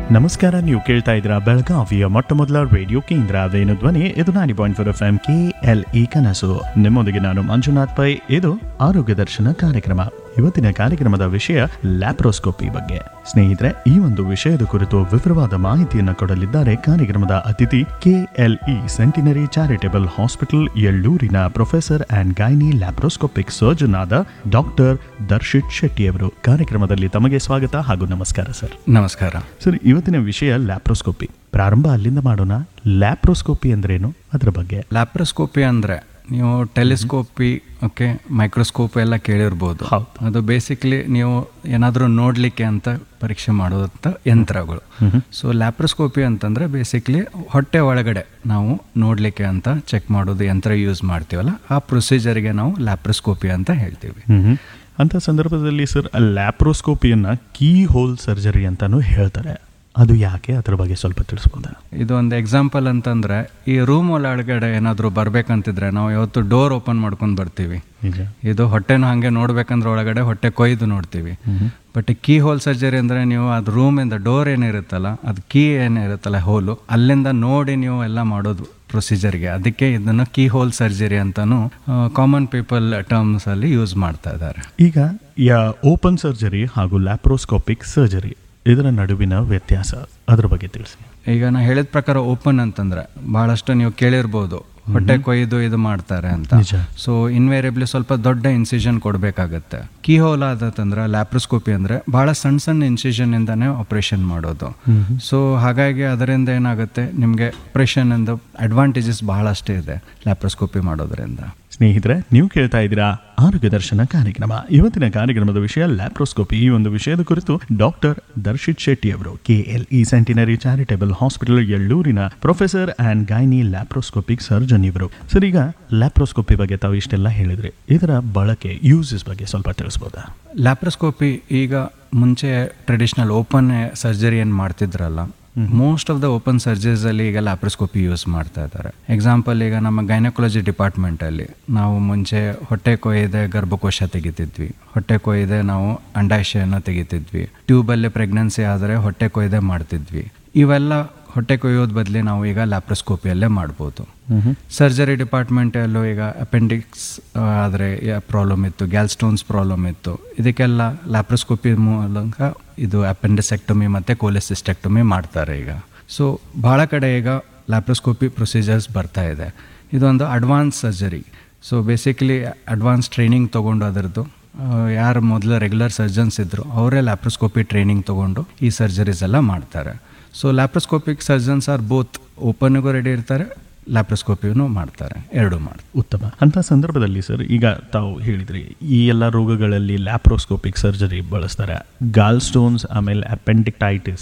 ನಮಸ್ಕಾರ ನೀವು ಕೇಳ್ತಾ ಇದ್ದೀರಾ ಬೆಳಗಾವಿಯ ಮೊಟ್ಟ ಮೊದಲ ರೇಡಿಯೋ ಕೇಂದ್ರ ವೇಣು ಧ್ವನಿ ಇದು ninety point four F M K L E ಕನಸು ನಿಮ್ಮೊಂದಿಗೆ ನಾನು ಮಂಜುನಾಥ್ ಪೈ ಇದು ಆರೋಗ್ಯ ದರ್ಶನ ಕಾರ್ಯಕ್ರಮ ಇವತ್ತಿನ ಕಾರ್ಯಕ್ರಮದ ವಿಷಯ ಲ್ಯಾಪ್ರೋಸ್ಕೋಪಿ ಬಗ್ಗೆ ಸ್ನೇಹಿತರೆ ಈ ಒಂದು ವಿಷಯದ ಕುರಿತು ವಿವರವಾದ ಮಾಹಿತಿಯನ್ನು ಕೊಡಲಿದ್ದಾರೆ ಕಾರ್ಯಕ್ರಮದ ಅತಿಥಿ ಕೆಎಲ್ಇ ಸೆಂಟಿನರಿ ಚಾರಿಟೇಬಲ್ ಹಾಸ್ಪಿಟಲ್ ಎಳ್ಳೂರಿನ professor and gyne laparoscopic surgeon ಆದ ಡಾಕ್ಟರ್ ದರ್ಶಿತ್ ಶೆಟ್ಟಿ ಅವರು ಕಾರ್ಯಕ್ರಮದಲ್ಲಿ ತಮಗೆ ಸ್ವಾಗತ ಹಾಗೂ ನಮಸ್ಕಾರ ಸರ್ ನಮಸ್ಕಾರ ಸರ್ ಇವತ್ತಿನ ವಿಷಯ ಲ್ಯಾಪ್ರೋಸ್ಕೋಪಿ ಪ್ರಾರಂಭ ಅಲ್ಲಿಂದ ಮಾಡೋಣ ಲ್ಯಾಪ್ರೋಸ್ಕೋಪಿ ಅಂದ್ರೇನು ಅದ್ರ ಬಗ್ಗೆ ಲ್ಯಾಪ್ರೋಸ್ಕೋಪಿ ಅಂದರೆ ನೀವು ಟೆಲಿಸ್ಕೋಪಿ ಓಕೆ ಮೈಕ್ರೋಸ್ಕೋಪ್ ಎಲ್ಲ ಕೇಳಿರ್ಬೋದು ಹೌದು. ಅದು ಬೇಸಿಕ್ಲಿ ನೀವು ಏನಾದರೂ ನೋಡಲಿಕ್ಕೆ ಅಂತ ಪರೀಕ್ಷೆ ಮಾಡುವಂಥ ಯಂತ್ರಗಳು ಸೊ ಲ್ಯಾಪ್ರೋಸ್ಕೋಪಿ ಅಂತಂದರೆ ಬೇಸಿಕ್ಲಿ ಹೊಟ್ಟೆ ಒಳಗಡೆ ನಾವು ನೋಡಲಿಕ್ಕೆ ಅಂತ ಚೆಕ್ ಮಾಡೋದು ಯಂತ್ರ ಯೂಸ್ ಮಾಡ್ತೀವಲ್ಲ ಆ ಪ್ರೊಸೀಜರ್ಗೆ ನಾವು ಲ್ಯಾಪ್ರೋಸ್ಕೋಪಿ ಅಂತ ಹೇಳ್ತೀವಿ ಹ್ಮ್ ಅಂತ ಸಂದರ್ಭದಲ್ಲಿ ಸರ್ ಲ್ಯಾಪ್ರೋಸ್ಕೋಪಿಯನ್ನ ಕೀ ಹೋಲ್ ಸರ್ಜರಿ ಅಂತಾನು ಹೇಳ್ತಾರೆ ಅದು ಯಾಕೆ ಅದ್ರ ಬಗ್ಗೆ ಸ್ವಲ್ಪ ತಿಳಿಸ್ಬೋದಾ ಇದು ಒಂದು ಎಕ್ಸಾಂಪಲ್ ಅಂತಂದರೆ ಈ ರೂಮ್ ಒಳಗಡೆ ಏನಾದರೂ ಬರಬೇಕಂತಿದ್ರೆ ನಾವು ಯಾವತ್ತು ಡೋರ್ ಓಪನ್ ಮಾಡ್ಕೊಂಡು ಬರ್ತೀವಿ ನಿಜ ಇದು ಹೊಟ್ಟೆನೂ ಹಾಗೆ ನೋಡ್ಬೇಕಂದ್ರೆ ಒಳಗಡೆ ಹೊಟ್ಟೆ ಕೊಯ್ದು ನೋಡ್ತೀವಿ ಬಟ್ ಕೀ ಹೋಲ್ ಸರ್ಜರಿ ಅಂದರೆ ನೀವು ಅದು ರೂಮಿಂದ ಡೋರ್ ಏನಿರುತ್ತಲ್ಲ ಅದು ಕೀ ಏನಿರುತ್ತಲ್ಲ ಹೋಲು ಅಲ್ಲಿಂದ ನೋಡಿ ನೀವು ಎಲ್ಲ ಮಾಡೋದು ಪ್ರೊಸೀಜರ್ಗೆ ಅದಕ್ಕೆ ಇದನ್ನು ಕೀ ಹೋಲ್ ಸರ್ಜರಿ ಅಂತಾನು ಕಾಮನ್ ಪೀಪಲ್ ಟರ್ಮ್ಸ್ ಅಲ್ಲಿ ಯೂಸ್ ಮಾಡ್ತಾ ಇದ್ದಾರೆ ಈಗ ಯಾ ಓಪನ್ ಸರ್ಜರಿ ಹಾಗೂ ಲ್ಯಾಪ್ರೋಸ್ಕೋಪಿಕ್ ಸರ್ಜರಿ ಇದರ ನಡುವಿನ ವ್ಯತ್ಯಾಸ ಅದ್ರ ಬಗ್ಗೆ ತಿಳಿಸಿ ಈಗ ನಾ ಹೇಳಿದ ಪ್ರಕಾರ ಓಪನ್ ಅಂತಂದ್ರೆ ಬಹಳಷ್ಟು ನೀವು ಕೇಳಿರ್ಬೋದು ಹೊಟ್ಟೆ ಕೊಯ್ದು ಇದು ಮಾಡ್ತಾರೆ ಅಂತ ನಿಜ. ಸೊ ಇನ್ವೇರಿಯಬ್ಲಿ ಸ್ವಲ್ಪ ದೊಡ್ಡ ಇನ್ಸಿಷನ್ ಕೊಡಬೇಕಾಗತ್ತೆ ಕೀ ಹೋಲ್ ಆದತ್ತಂದ್ರೆ ಲ್ಯಾಪ್ರೋಸ್ಕೋಪಿ ಅಂದ್ರೆ ಬಹಳ ಸಣ್ಣ ಸಣ್ಣ ಇನ್ಸಿಷನ್ ಇಂದಾನೆ ಆಪರೇಷನ್ ಮಾಡೋದು ಸೊ ಹಾಗಾಗಿ ಅದರಿಂದ ಏನಾಗುತ್ತೆ ನಿಮಗೆ ಆಪರೇಷನ್ ಇಂದ ಅಡ್ವಾಂಟೇಜಸ್ ಬಹಳಷ್ಟೇ ಇದೆ ಲ್ಯಾಪ್ರೋಸ್ಕೋಪಿ ಮಾಡೋದ್ರಿಂದ ಸ್ನೇಹಿತರೆ ನೀವು ಕೇಳ್ತಾ ಇದ್ದೀರಾ ಆರೋಗ್ಯ ದರ್ಶನ ಕಾರ್ಯಕ್ರಮ ಇವತ್ತಿನ ಕಾರ್ಯಕ್ರಮದ ವಿಷಯ ಲ್ಯಾಪ್ರೋಸ್ಕೋಪಿ ಈ ಒಂದು ವಿಷಯದ ಕುರಿತು ಡಾಕ್ಟರ್ ದರ್ಶಿತ್ ಶೆಟ್ಟಿ ಅವರು ಕೆಎಲ್ಇ ಸೆಂಟಿನರಿ ಚಾರಿಟೇಬಲ್ ಹಾಸ್ಪಿಟಲ್ ಎಳ್ಳೂರಿನ professor and gyne laparoscopic surgeon ಇವರು ಸರ್ ಈಗ ಲ್ಯಾಪ್ರೋಸ್ಕೋಪಿ ಬಗ್ಗೆ ತಾವು ಇಷ್ಟೆಲ್ಲ ಹೇಳಿದ್ರಿ ಇದರ ಬಳಕೆ ಯೂಸಸ್ ಬಗ್ಗೆ ಸ್ವಲ್ಪ ತಿಳಿಸ್ಬೋದಾ ಲ್ಯಾಪ್ರೋಸ್ಕೋಪಿ ಈಗ ಮುಂಚೆ ಟ್ರೆಡಿಷನಲ್ ಓಪನ್ ಸರ್ಜರಿ ಏನು ಮಾಡ್ತಿದ್ರಲ್ಲ most of the open surgeries ಅಲ್ಲಿ ಈಗ ಲ್ಯಾಪ್ರೋಸ್ಕೋಪಿ ಯೂಸ್ ಮಾಡ್ತಾ ಇದ್ದಾರೆ ಎಕ್ಸಾಂಪಲ್ ಈಗ ನಮ್ಮ ಗೈನಕಾಲಜಿ ಡಿಪಾರ್ಟ್ಮೆಂಟ್ ಅಲ್ಲಿ ನಾವು ಮುಂಚೆ ಹೊಟ್ಟೆ ಕೊಯ್ದೆ ಗರ್ಭಕೋಶ ತೆಗಿತಿದ್ವಿ ಹೊಟ್ಟೆ ಕೊಯ್ದೆ ನಾವು ಅಂಡಾಶಯನ ತೆಗಿತಿದ್ವಿ ಟ್ಯೂಬಲ್ಲಿ ಪ್ರೆಗ್ನೆನ್ಸಿ ಆದರೆ ಹೊಟ್ಟೆ ಕೊಯ್ದೆ ಮಾಡ್ತಿದ್ವಿ ಇವೆಲ್ಲ ಹೊಟ್ಟೆ ಕೊಯ್ಯೋದ್ ಬದಲಿ ನಾವು ಈಗ ಲ್ಯಾಪ್ರೋಸ್ಕೋಪಿಯಲ್ಲೇ ಮಾಡ್ಬೋದು ಸರ್ಜರಿ ಡಿಪಾರ್ಟ್ಮೆಂಟಲ್ಲೂ ಈಗ ಅಪೆಂಡಿಕ್ಸ್ ಆದರೆ ಪ್ರಾಬ್ಲಮ್ ಇತ್ತು ಗ್ಯಾಲ್ ಸ್ಟೋನ್ಸ್ ಪ್ರಾಬ್ಲಮ್ ಇತ್ತು ಇದಕ್ಕೆಲ್ಲ ಲ್ಯಾಪ್ರೋಸ್ಕೋಪಿ ಮೂಲಕ ಇದು ಅಪೆಂಡಿಸೆಕ್ಟಮಿ ಮತ್ತು ಕೋಲೆಸಿಸ್ಟೆಕ್ಟಮಿ ಮಾಡ್ತಾರೆ ಈಗ ಸೊ ಭಾಳ ಕಡೆ ಈಗ ಲ್ಯಾಪ್ರೋಸ್ಕೋಪಿ ಪ್ರೊಸೀಜರ್ಸ್ ಬರ್ತಾ ಇದೆ ಇದೊಂದು advance surgery so basically advance training ತೊಗೊಂಡು ಅದರದ್ದು ಯಾರು ಮೊದಲು ರೆಗ್ಯುಲರ್ ಸರ್ಜನ್ಸ್ ಇದ್ದರು ಅವರೇ ಲ್ಯಾಪ್ರೋಸ್ಕೋಪಿ ಟ್ರೈನಿಂಗ್ ತೊಗೊಂಡು ಈ ಸರ್ಜರೀಸ್ ಎಲ್ಲ ಮಾಡ್ತಾರೆ so laparoscopic surgeons are both ಓಪನ್ಗೂ ರೆಡಿ ಇರ್ತಾರೆ ಲ್ಯಾಪ್ರೋಸ್ಕೋಪಿನೂ ಮಾಡ್ತಾರೆ ಎರಡೂ ಮಾಡ್ತಾರೆ ಉತ್ತಮ ಅಂತ ಸಂದರ್ಭದಲ್ಲಿ ಸರ್ ಈಗ ತಾವು ಹೇಳಿದ್ರಿ ಈ ಎಲ್ಲ ರೋಗಗಳಲ್ಲಿ ಲ್ಯಾಪ್ರೋಸ್ಕೋಪಿಕ್ ಸರ್ಜರಿ ಬಳಸ್ತಾರೆ ಗಾಲ್ ಸ್ಟೋನ್ಸ್ ಆಮೇಲೆ ಅಪೆಂಡಿಕ್ಟೈಟಿಸ್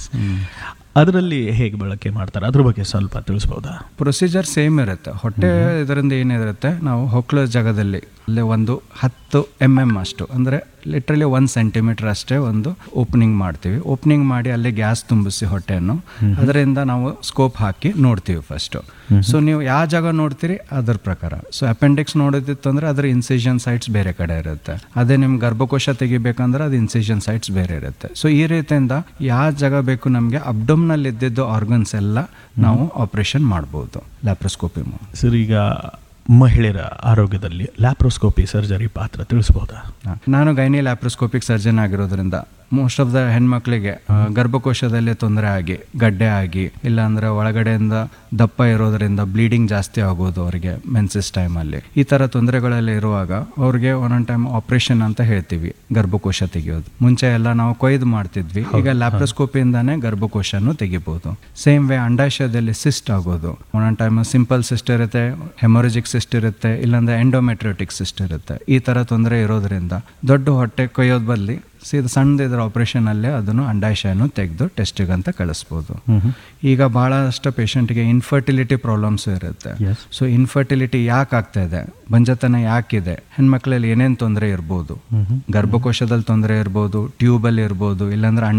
ಅದರಲ್ಲಿ ಹೇಗೆ ಬಳಕೆ ಮಾಡ್ತಾರೆ ಅದ್ರ ಬಗ್ಗೆ ಸ್ವಲ್ಪ ತಿಳಿಸ್ಬೋದಾ ಪ್ರೊಸೀಜರ್ ಸೇಮ್ ಇರುತ್ತೆ ಹೊಟ್ಟೆ ಇದರಿಂದ ಏನಿರುತ್ತೆ ನಾವು ಹೊಕ್ಕಳ ಜಾಗದಲ್ಲಿ ಅಲ್ಲಿ ಒಂದು ಹತ್ತು ಎಮ್ ಎಮ್ ಅಷ್ಟು ಅಂದರೆ ಲಿಟ್ರಲಿ ಒಂದು ಸೆಂಟಿಮೀಟರ್ ಅಷ್ಟೇ ಒಂದು ಓಪನಿಂಗ್ ಮಾಡ್ತೀವಿ ಓಪನಿಂಗ್ ಮಾಡಿ ಅಲ್ಲಿ ಗ್ಯಾಸ್ ತುಂಬಿಸಿ ಹೊಟ್ಟೆಯನ್ನು ಅದರಿಂದ ನಾವು ಸ್ಕೋಪ್ ಹಾಕಿ ನೋಡ್ತೀವಿ ಫಸ್ಟು ಸೊ ನೀವು ಯಾವ ಜಾಗ ನೋಡ್ತೀರಿ ಅದ್ರ ಪ್ರಕಾರ ಸೊ ಅಪೆಂಡಿಕ್ಸ್ ನೋಡೋದಿತ್ತು ಅಂದ್ರೆ ಅದ್ರ ಇನ್ಸಿಷನ್ ಸೈಟ್ಸ್ ಬೇರೆ ಕಡೆ ಇರುತ್ತೆ ಅದೇ ನಿಮ್ಗೆ ಗರ್ಭಕೋಶ ತೆಗಿಬೇಕಂದ್ರೆ ಅದು ಇನ್ಸಿಷನ್ ಸೈಟ್ಸ್ ಬೇರೆ ಇರುತ್ತೆ ಸೊ ಈ ರೀತಿಯಿಂದ ಯಾವ ಜಾಗ ಬೇಕು ನಮಗೆ ಅಬ್ಡಮ್ನಲ್ಲಿ ಇದ್ದಿದ್ದು ಆರ್ಗನ್ಸ್ ಎಲ್ಲ ನಾವು ಆಪರೇಷನ್ ಮಾಡ್ಬೋದು ಲ್ಯಾಪ್ರೋಸ್ಕೋಪಿ ಮೂಲಕ ಸರ್ ಈಗ ಮಹಿಳೆಯರ ಆರೋಗ್ಯದಲ್ಲಿ ಲ್ಯಾಪ್ರೋಸ್ಕೋಪಿ ಸರ್ಜರಿ ಪಾತ್ರ ತಿಳಿಸ್ಬೋದಾ ನಾನು ಗೈನಿ ಲ್ಯಾಪ್ರೋಸ್ಕೋಪಿಕ್ ಸರ್ಜನ್ ಆಗಿರೋದ್ರಿಂದ ಮೋಸ್ಟ್ ಆಫ್ ದ ಹೆಣ್ಮಕ್ಳಿಗೆ ಆ, ಗರ್ಭಕೋಶದಲ್ಲಿ ತೊಂದರೆ ಆಗಿ ಗಡ್ಡೆ ಆಗಿ ಇಲ್ಲಾಂದ್ರೆ ಒಳಗಡೆಯಿಂದ ದಪ್ಪ ಇರೋದ್ರಿಂದ ಬ್ಲೀಡಿಂಗ್ ಜಾಸ್ತಿ ಆಗೋದು ಅವರಿಗೆ ಮೆನ್ಸಿಸ್ ಟೈಮಲ್ಲಿ ಈ ಥರ ತೊಂದರೆಗಳಲ್ಲಿ ಇರುವಾಗ ಅವ್ರಿಗೆ ಒಂದೊಂದು ಟೈಮ್ ಆಪರೇಷನ್ ಅಂತ ಹೇಳ್ತೀವಿ ಗರ್ಭಕೋಶ ತೆಗೆಯೋದು ಮುಂಚೆ ಎಲ್ಲ ನಾವು ಕೊಯ್ದು ಮಾಡ್ತಿದ್ವಿ ಈಗ ಲ್ಯಾಪ್ರೋಸ್ಕೋಪಿಯಿಂದಾನೇ ಗರ್ಭಕೋಶನೂ ತೆಗಿಬೋದು ಸೇಮ್ ವೇ ಅಂಡಾಶಯದಲ್ಲಿ ಸಿಸ್ಟ್ ಆಗೋದು ಒಂದೊಂದು ಟೈಮ್ ಸಿಂಪಲ್ ಸಿಸ್ಟ್ ಇರುತ್ತೆ ಹೆಮೊರಜಿಕ್ ಸಿಸ್ಟ್ ಇರುತ್ತೆ ಇಲ್ಲಾಂದ್ರೆ ಎಂಡೋಮೆಟ್ರಿಯೋಟಿಕ್ ಸಿಸ್ಟ್ ಇರುತ್ತೆ ಈ ಥರ ತೊಂದರೆ ಇರೋದ್ರಿಂದ ದೊಡ್ಡ ಹೊಟ್ಟೆ ಕೊಯ್ಯೋದ್ ಬದಲಿ ಸೀದಾ ಸಣ್ಣದಿದ್ರ ಆಪರೇಷನಲ್ಲೇ ಅದನ್ನು ಅಂಡಾಶಯನು ತೆಗೆದು ಟೆಸ್ಟಿಗೆ ಅಂತ ಕಳಿಸ್ಬೋದು ಈಗ ಭಾಳಷ್ಟು ಪೇಷಂಟ್ಗೆ ಇನ್ಫರ್ಟಿಲಿಟಿ ಪ್ರಾಬ್ಲಮ್ಸ್ ಇರುತ್ತೆ Yes. ಸೊ ಇನ್ಫರ್ಟಿಲಿಟಿ ಯಾಕೆ ಆಗ್ತಾ ಇದೆ ಬಂಜತನ ಯಾಕಿದೆ ಹೆಣ್ಮಕ್ಳಲ್ಲಿ ಏನೇನು ತೊಂದರೆ ಇರ್ಬೋದು ಗರ್ಭಕೋಶದಲ್ಲಿ ತೊಂದರೆ ಇರ್ಬೋದು ಟ್ಯೂಬಲ್ಲಿ ಇರ್ಬೋದು ಇಲ್ಲಾಂದ್ರೆ